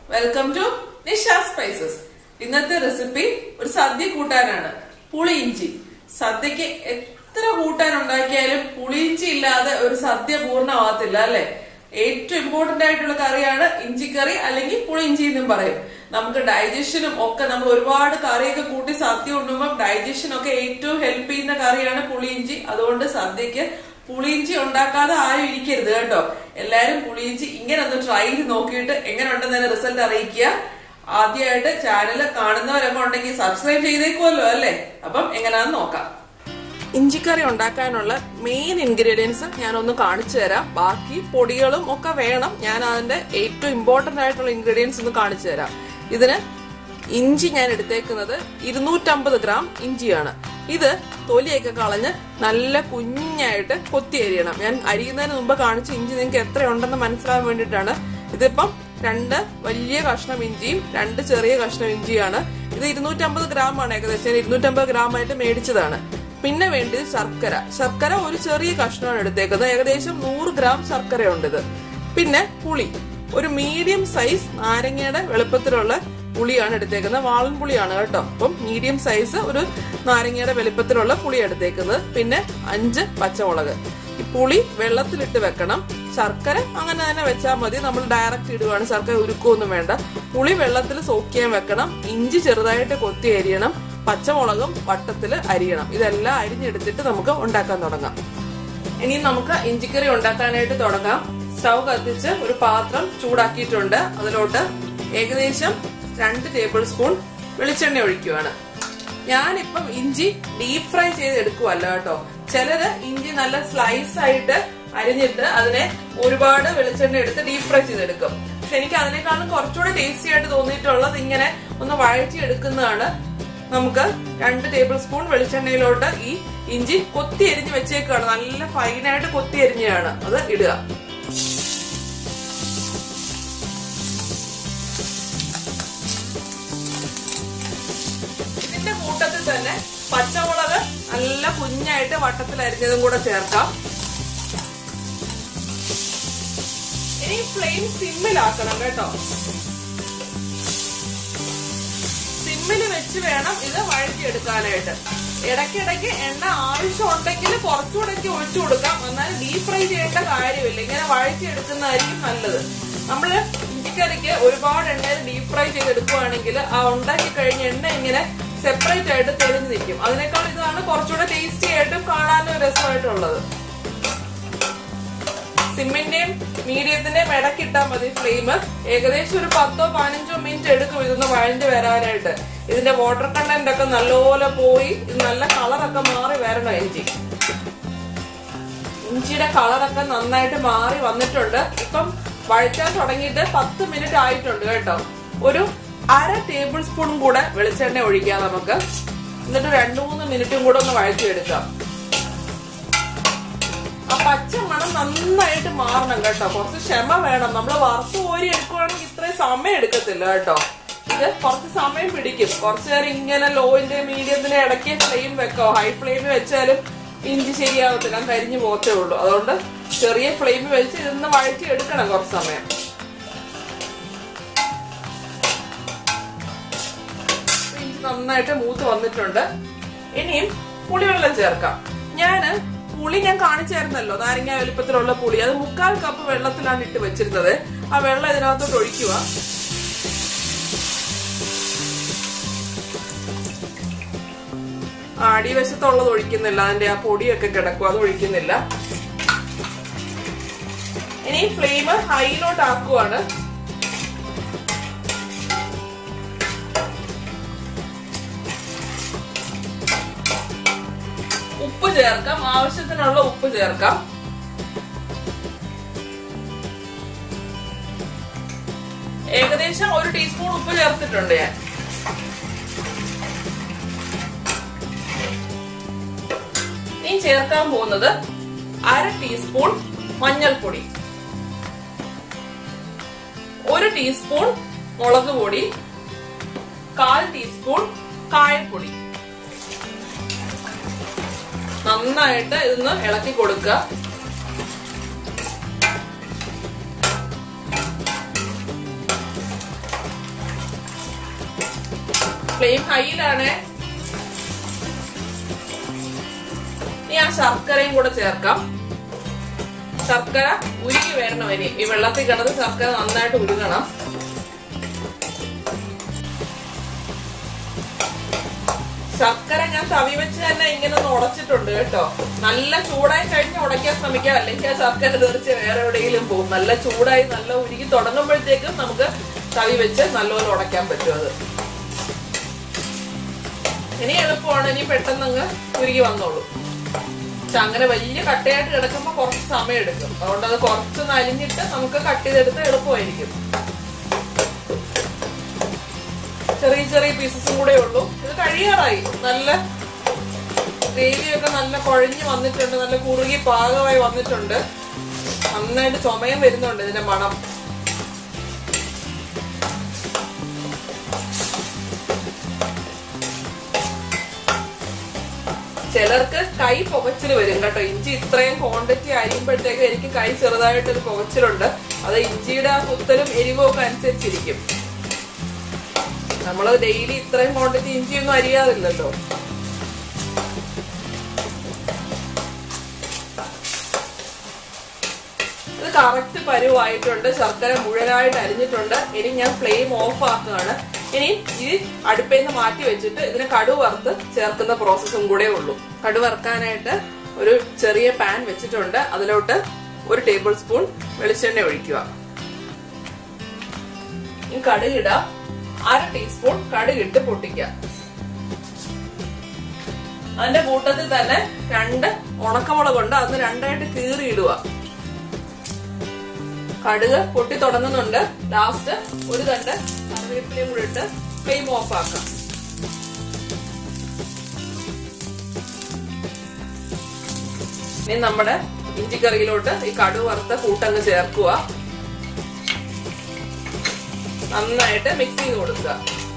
welcome to Nisha spices ഇന്നത്തെ recipe ഒരു സദ്യ കൂട്ടാനാണ് പുളിയിഞ്ചി സദ്യക്ക് എത്ര കൂട്ടാൻ ഉണ്ടാക്കിയാലും പുളിയിഞ്ചി ഇല്ലാതെ ഒരു സദ്യ പൂർണ്ണമാകത്തില്ല അല്ലെ ഏറ്റവും ഇമ്പോർട്ടന്റ് ആയിട്ടുള്ള കറിയാണ് ഇഞ്ചിക്കറി അല്ലെങ്കിൽ പുളിയിഞ്ചി എന്നും പറയും നമുക്ക് ഡൈജഷനും ഒക്കെ നമ്മൾ ഒരുപാട് കറിയൊക്കെ കൂട്ടി സദ്യ ഉണ്ടുമ്പോൾ ഡൈജഷൻ ഒക്കെ ഏറ്റവും ഹെൽപ്പ് ചെയ്യുന്ന കറിയാണ് പുളിയിഞ്ചി അതുകൊണ്ട് സദ്യക്ക് പുളിയിഞ്ചി ഉണ്ടാക്കാതെ ആരും ഇരിക്കരുത് കേട്ടോ എല്ലാരും പുളിയിഞ്ചി ഇങ്ങനെ ഒന്ന് ട്രൈ ചെയ്ത് നോക്കിയിട്ട് എങ്ങനെ ഉണ്ടെന്ന് റിസൾട്ട് അറിയിക്കുക ആദ്യമായിട്ട് ചാനൽ കാണുന്നവരൊക്കെ ഉണ്ടെങ്കിൽ സബ്സ്ക്രൈബ് ചെയ്തേക്കുമല്ലോ അല്ലേ അപ്പം എങ്ങനെയാന്ന് നോക്കാം ഇഞ്ചിക്കറി ഉണ്ടാക്കാനുള്ള മെയിൻ ഇൻഗ്രീഡിയൻസ് ഞാനൊന്ന് കാണിച്ചു തരാം ബാക്കി പൊടികളും ഒക്കെ വേണം ഞാൻ അതിന്റെ ഏറ്റവും ഇമ്പോർട്ടന്റ് ആയിട്ടുള്ള ഇൻഗ്രീഡിയൻസ് ഒന്ന് കാണിച്ചു തരാം ഇതിന് ഇഞ്ചി ഞാൻ എടുത്തേക്കുന്നത് ഇരുന്നൂറ്റമ്പത് ഗ്രാം ഇഞ്ചിയാണ് ഇത് തൊലിയൊക്കെ കളഞ്ഞ് നല്ല കുഞ്ഞായിട്ട് കൊത്തി അരിയണം ഞാൻ അരിയുന്നതിന് മുമ്പ് കാണിച്ച ഇഞ്ചി നിങ്ങൾക്ക് എത്രയുണ്ടെന്ന് മനസ്സിലാകാൻ വേണ്ടിയിട്ടാണ് ഇതിപ്പം രണ്ട് വലിയ കഷ്ണം ഇഞ്ചിയും രണ്ട് ചെറിയ കഷ്ണം ഇഞ്ചിയാണ് ഇത് ഇരുന്നൂറ്റമ്പത് ഗ്രാം ആണ് ഏകദേശം ഇരുന്നൂറ്റമ്പത് ഗ്രാം ആയിട്ട് മേടിച്ചതാണ് പിന്നെ വേണ്ടത് ശർക്കര ശർക്കര ഒരു ചെറിയ കഷ്ണമാണ് എടുത്തേക്കുന്നത് ഏകദേശം നൂറ് ഗ്രാം ശർക്കരയുണ്ട് ഇത് പിന്നെ പുളി ഒരു മീഡിയം സൈസ് നാരങ്ങയുടെ വലുപ്പത്തിലുള്ള പുളിയാണ് എടുത്തേക്കുന്നത് വാളൻ പുളിയാണ് കേട്ടോ അപ്പം മീഡിയം സൈസ് ഒരു നാരങ്ങയുടെ വലുപ്പത്തിലുള്ള പുളി എടുത്തേക്കുന്നത് പിന്നെ അഞ്ച് പച്ചമുളക് ഈ പുളി വെള്ളത്തിലിട്ട് വെക്കണം ശർക്കര അങ്ങനെ തന്നെ വെച്ചാൽ മതി നമ്മൾ ഡയറക്റ്റ് ഇടുകയാണ് ശർക്കര ഉരുക്കൊന്നും വേണ്ട പുളി വെള്ളത്തിൽ സോക്ക് ചെയ്യാൻ വെക്കണം ഇഞ്ചി ചെറുതായിട്ട് കൊത്തി അരിയണം പച്ചമുളകും വട്ടത്തിൽ അരിയണം ഇതെല്ലാം അരിഞ്ഞെടുത്തിട്ട് നമുക്ക് ഉണ്ടാക്കാൻ തുടങ്ങാം ഇനി നമുക്ക് ഇഞ്ചിക്കറി ഉണ്ടാക്കാനായിട്ട് തുടങ്ങാം സ്റ്റൗ കത്തിച്ച് ഒരു പാത്രം ചൂടാക്കിയിട്ടുണ്ട് അതിലോട്ട് ഏകദേശം രണ്ട് ടേബിൾ സ്പൂൺ വെളിച്ചെണ്ണ ഒഴിക്കുവാണ് ഞാനിപ്പം ഇഞ്ചി ഡീപ് ഫ്രൈ ചെയ്ത് എടുക്കുവല്ല കേട്ടോ ചിലര് ഇഞ്ചി നല്ല സ്ലൈസ് ആയിട്ട് അരിഞ്ഞിട്ട് അതിനെ ഒരുപാട് വെളിച്ചെണ്ണ എടുത്ത് ഡീപ് ഫ്രൈ ചെയ്തെടുക്കും പക്ഷെ എനിക്ക് അതിനേക്കാളും കുറച്ചുകൂടെ ടേസ്റ്റി ആയിട്ട് തോന്നിയിട്ടുള്ളത് ഇങ്ങനെ ഒന്ന് വഴറ്റി എടുക്കുന്നതാണ് നമുക്ക് രണ്ട് ടേബിൾ സ്പൂൺ വെളിച്ചെണ്ണയിലോട്ട് ഈ ഇഞ്ചി കൊത്തി എരിഞ്ഞ് വെച്ചേക്കാണ് നല്ല ഫൈനായിട്ട് കൊത്തി എരിഞ്ഞാണ് അത് ഇടുക ഇതിന്റെ കൂട്ടത്തിൽ തന്നെ പച്ചമുളക് നല്ല കുഞ്ഞായിട്ട് വട്ടത്തിൽ അരിഞ്ഞതും കൂടെ ചേർക്കാം ഇനി ഫ്ലെയിം സിമ്മിലാക്കണം കേട്ടോ സിമ്മിൽ വെച്ച് വേണം ഇത് വഴറ്റിയെടുക്കാനായിട്ട് ഇടയ്ക്കിടയ്ക്ക് എണ്ണ ആവശ്യമുണ്ടെങ്കിൽ കുറച്ചുകൂടെ ഒഴിച്ചു കൊടുക്കാം എന്നാൽ ഡീപ് ഫ്രൈ ചെയ്യേണ്ട കാര്യമില്ല ഇങ്ങനെ വഴറ്റിയെടുക്കുന്നതായിരിക്കും നല്ലത് നമ്മള് ഇഞ്ചിക്കറിക്ക് ഒരുപാട് എണ്ണയിൽ ഡീപ് ഫ്രൈ ചെയ്തെടുക്കുവാണെങ്കിൽ ആ ഉണ്ടാക്കി കഴിഞ്ഞ എണ്ണ ഇങ്ങനെ സെപ്പറേറ്റ് ആയിട്ട് തെളിഞ്ഞു നിൽക്കും അതിനേക്കാൾ ഇതാണ് കുറച്ചുകൂടെ ടേസ്റ്റി ആയിട്ടും കാണാനും രസമായിട്ടുള്ളത് സിമ്മിന്റെയും മീഡിയത്തിന്റെയും ഇടക്കിട്ടാൽ മതി ഫ്ലെയിം ഏകദേശം ഒരു പത്തോ പതിനഞ്ചോ മിനിറ്റ് എടുക്കും ഇതൊന്ന് വഴഞ്ഞു വരാനായിട്ട് ഇതിന്റെ വാട്ടർ കണ്ടന്റ് ഒക്കെ നല്ലപോലെ പോയി ഇത് നല്ല കളറൊക്കെ മാറി വരണം ഇഞ്ചി ഇഞ്ചിയുടെ കളറൊക്കെ നന്നായിട്ട് മാറി വന്നിട്ടുണ്ട് ഇപ്പം വഴറ്റാൻ തുടങ്ങിയിട്ട് പത്ത് മിനിറ്റ് ആയിട്ടുണ്ട് കേട്ടോ ഒരു അര ടേബിൾ സ്പൂൺ കൂടെ വെളിച്ചെണ്ണ ഒഴിക്കാം നമുക്ക് എന്നിട്ട് രണ്ടു മൂന്ന് മിനിറ്റും കൂടെ ഒന്ന് വഴറ്റിയെടുക്കാം ആ പച്ച മണം നന്നായിട്ട് മാറണം കേട്ടോ കുറച്ച് ക്ഷമ വേണം നമ്മൾ വറുത്ത് കോരി എടുക്കുവാണെങ്കിൽ ഇത്രയും സമയം എടുക്കത്തില്ല കേട്ടോ ഇത് കുറച്ച് സമയം പിടിക്കും കുറച്ചു നേരം ഇങ്ങനെ ലോയിന്റെ മീഡിയത്തിന്റെ ഇടയ്ക്ക് ഫ്ലെയിം വെക്കോ ഹൈ ഫ്ലെയിമിൽ വെച്ചാലും ഇഞ്ചി ശരിയാവത്തില്ല കരിഞ്ഞു പോകത്തേ ഉള്ളൂ അതുകൊണ്ട് ചെറിയ ഫ്ലെയിമിൽ വെച്ച് ഇതൊന്ന് വഴറ്റി എടുക്കണം കുറച്ച് സമയം ഇഞ്ചി നന്നായിട്ട് മൂത്ത് വന്നിട്ടുണ്ട് ഇനിയും പുളിവെള്ളം ചേർക്കാം ഞാന് പുളി ഞാൻ കാണിച്ചായിരുന്നല്ലോ നാരങ്ങ വലുപ്പത്തിലുള്ള പുളി അത് മുക്കാൽ കപ്പ് വെള്ളത്തിലാണ് ഇട്ട് വെച്ചിരുന്നത് ആ വെള്ളം ഇതിനകത്തോട്ട് ഒഴിക്കുക അടിവശത്തുള്ളത് ഒഴിക്കുന്നില്ല അതിന്റെ ആ പൊടിയൊക്കെ കിടക്കും അത് ഒഴിക്കുന്നില്ല ഇനി ഫ്ലെയിം ഹൈയിലോട്ട് ആക്കുവാണ് ഉപ്പ് ചേർക്കാം ആവശ്യത്തിനുള്ള ഉപ്പ് ചേർക്കാം ഏകദേശം ഒരു ടീസ്പൂൺ ഉപ്പ് ചേർത്തിട്ടുണ്ട് ഞാൻ ഇനി ചേർക്കാൻ പോകുന്നത് അര ടീസ്പൂൺ മഞ്ഞൾപ്പൊടി ഒരു ടീസ്പൂൺ മുളക് പൊടി കാൽ ടീസ്പൂൺ കായപ്പൊടി നന്നായിട്ട് ഇതൊന്ന് ഇളക്കി കൊടുക്കുക ഫ്ലെയിം ഹൈയിലാണ് ഇനി ആ ശർക്കരയും കൂടെ ചേർക്കാം ശർക്കര ഉരുകി വരണം ഇനി ഈ വെള്ളത്തിൽ കിടന്ന് ശർക്കര നന്നായിട്ട് ഉരുകണം ശർക്കര ഞാൻ തവി വെച്ച് തന്നെ ഇങ്ങനെ ഒന്ന് ഉടച്ചിട്ടുണ്ട് കേട്ടോ നല്ല ചൂടായി കഴിഞ്ഞ് ഉടയ്ക്കാൻ ശ്രമിക്കാം അല്ലെങ്കിൽ ആ ശർക്കര തെറിച്ച് വേറെ എവിടെയെങ്കിലും പോകും നല്ല ചൂടായി നല്ല ഉരുകി തുടങ്ങുമ്പോഴത്തേക്കും നമുക്ക് തവി വെച്ച് നല്ലപോലെ ഉടയ്ക്കാൻ പറ്റും അത് ഇനി എളുപ്പമാണ് ഇനി പെട്ടെന്ന് അങ്ങ് ഉരുകി വന്നോളൂ പക്ഷെ അങ്ങനെ വലിയ കട്ടയായിട്ട് കിടക്കുമ്പോൾ കുറച്ച് സമയം എടുക്കും അതുകൊണ്ട് അത് കുറച്ചൊന്ന് അലിഞ്ഞിട്ട് നമുക്ക് കട്ട് ചെയ്തെടുത്ത് എളുപ്പമായിരിക്കും ചെറിയ ചെറിയ പീസസും കൂടെ ഉള്ളൂ ഇത് കഴിയാറായി നല്ല ഗ്രേവിയൊക്കെ നല്ല കുഴഞ്ഞു വന്നിട്ടുണ്ട് നല്ല കുറുകി പാകമായി വന്നിട്ടുണ്ട് നന്നായിട്ട് ചുമയം വരുന്നുണ്ട് ഇതിന്റെ മണം ചിലർക്ക് കൈ പുകച്ചിൽ വരും കേട്ടോ ഇഞ്ചി ഇത്രയും ക്വാണ്ടിറ്റി അരിയുമ്പോഴത്തേക്ക് എനിക്ക് കൈ ചെറുതായിട്ടൊരു പുകച്ചിലുണ്ട് അത് ഇഞ്ചിയുടെ ആ കുത്തലും എരിവും ഒക്കെ അനുസരിച്ചിരിക്കും നമ്മൾ ഡെയിലി ഇത്രയും ക്വാണ്ടിറ്റി ഇഞ്ചിയൊന്നും അരിയാറില്ലല്ലോ ഇത് കറക്റ്റ് പരുവായിട്ടുണ്ട് ശർക്കര മുഴുവനായിട്ട് അരിഞ്ഞിട്ടുണ്ട് ഇനി ഞാൻ ഫ്ലെയിം ഓഫ് ആക്കുകയാണ് ഇനി ഈ അടുപ്പിൽ നിന്ന് മാറ്റി വെച്ചിട്ട് ഇതിന് കടു വറുത്ത് ചേർക്കുന്ന പ്രോസസ്സും കൂടെ ഉള്ളൂ കടു വറുക്കാനായിട്ട് ഒരു ചെറിയ പാൻ വെച്ചിട്ടുണ്ട് അതിലോട്ട് ഒരു ടേബിൾ സ്പൂൺ വെളിച്ചെണ്ണ ഒഴിക്കുക ഈ കടുകിട അര ടീസ്പൂൺ കടുകിട്ട് പൊട്ടിക്കുക അതിന്റെ കൂട്ടത്തിൽ തന്നെ രണ്ട് ഉണക്കമുളകുണ്ട് അത് രണ്ടായിട്ട് കീറിയിടുക കടുക് പൊട്ടി തുടങ്ങുന്നുണ്ട് ലാസ്റ്റ് ഒരു തണ്ട് കറിവേപ്പിലയും കൂടി ഇട്ട് ഫ്ലെയിം ഓഫ് ആക്കാം ഇനി നമ്മുടെ ഇഞ്ചിക്കറിയിലോട്ട് ഈ കടുക് വറുത്ത കൂട്ടങ്ങ് ചേർക്കുക നന്നായിട്ട് മിക്സ് ചെയ്ത് കൊടുക്കുക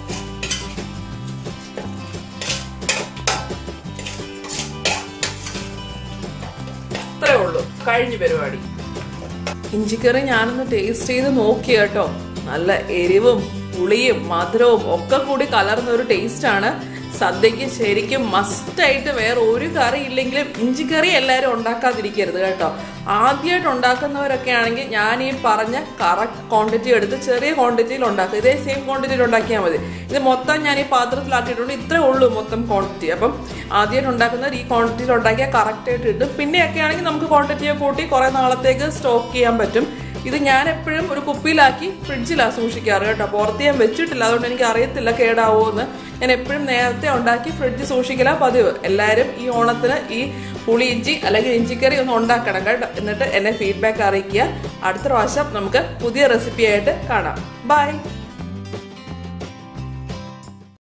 ഇത്രേ ഉള്ളൂ കഴിഞ്ഞു പരിപാടി ഇഞ്ചിക്കറി ഞാനൊന്ന് ടേസ്റ്റ് ചെയ്ത് നോക്കി കേട്ടോ നല്ല എരിവും പുളിയും മധുരവും ഒക്കെ കൂടി കലർന്ന ഒരു ടേസ്റ്റ് ആണ് സദ്യക്ക് ശരിക്കും മസ്റ്റായിട്ട് വേറെ ഒരു കറി ഇല്ലെങ്കിലും ഇഞ്ചിക്കറി എല്ലാവരും ഉണ്ടാക്കാതിരിക്കരുത് കേട്ടോ ആദ്യമായിട്ട് ഉണ്ടാക്കുന്നവരൊക്കെ ആണെങ്കിൽ ഞാൻ ഈ പറഞ്ഞ കറക്റ്റ് ക്വാണ്ടിറ്റി എടുത്ത് ചെറിയ ക്വാണ്ടിറ്റിയിൽ ഉണ്ടാക്കുക ഇതേ സെയിം ക്വാണ്ടിറ്റിയിൽ ഉണ്ടാക്കിയാൽ മതി ഇത് മൊത്തം ഞാൻ ഈ പാത്രത്തിലാക്കിയിട്ടുണ്ട് ഇത്രേ ഉള്ളൂ മൊത്തം ക്വാണ്ടിറ്റി അപ്പം ആദ്യമായിട്ട് ഉണ്ടാക്കുന്നവർ ഈ ക്വാണ്ടിറ്റിയിൽ ഉണ്ടാക്കിയാൽ കറക്റ്റായിട്ട് കിട്ടും പിന്നെയൊക്കെ ആണെങ്കിൽ നമുക്ക് ക്വാണ്ടിറ്റിയെ കൂട്ടി കുറേ നാളത്തേക്ക് സ്റ്റോക്ക് ചെയ്യാൻ പറ്റും ഇത് ഞാൻ എപ്പോഴും ഒരു കുപ്പിയിലാക്കി ഫ്രിഡ്ജിലാണ് സൂക്ഷിക്കാറ് കേട്ടോ പുറത്ത് ഞാൻ വെച്ചിട്ടില്ല അതുകൊണ്ട് എനിക്ക് അറിയത്തില്ല കേടാവോ എന്ന് ഞാൻ എപ്പോഴും നേരത്തെ ഉണ്ടാക്കി ഫ്രിഡ്ജ് സൂക്ഷിക്കല പതിവ് എല്ലാവരും ഈ ഓണത്തിന് ഈ പുളി ഇഞ്ചി അല്ലെങ്കിൽ ഇഞ്ചിക്കറി ഒന്ന് ഉണ്ടാക്കണം കേട്ടോ എന്നിട്ട് എന്നെ ഫീഡ്ബാക്ക് അറിയിക്കുക അടുത്ത പ്രാവശ്യം നമുക്ക് പുതിയ റെസിപ്പി ആയിട്ട് കാണാം ബൈ